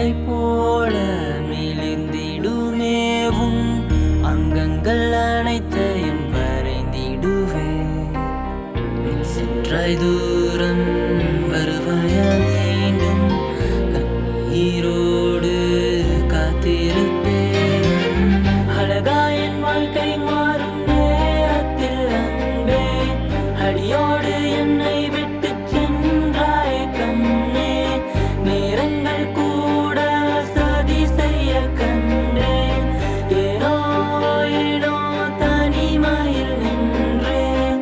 மழை போல மெலிந்திடுமேவும் அங்கங்கள் அனைத்தையும் வரைந்திடுவேன் சென்றாய் தூரம் வருவாயா மீண்டும் கண்ணீரோடு காத்திருப்பேன் அழகா என் வாழ்க்கை மாறும் நேரத்தில் அன்பே அடியோடு என்னை விட்டு சென்றாய் கண்ணே நேரங்கள் கூட சதி செய்ய கண்டேன் ஏனோ ஏனோ தனிமையில் நின்றேன்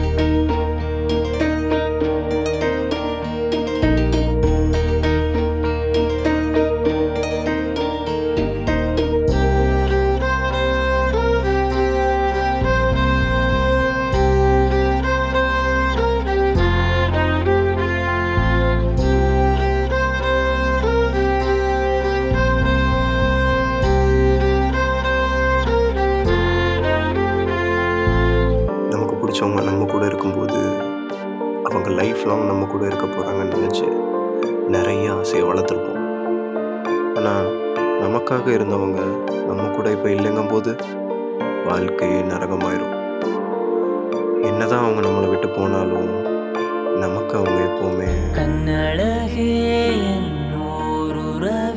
நமக்கு பிடிச்சவங்க நம்ம கூட இருக்கும்போது அவங்க லைஃப் லாங் நம்ம கூட இருக்க போகிறாங்கன்னு நினச்சி நிறைய ஆசையை வளர்த்துருப்போம் ஆனால் நமக்காக இருந்தவங்க நம்ம கூட இப்போ இல்லைங்கும் போது வாழ்க்கையே நரகமாயிரும் என்னதான் அவங்க நம்மளை விட்டு போனாலும் நமக்கு அவங்க எப்போவுமே கண்ணழகே என் ஓருறவே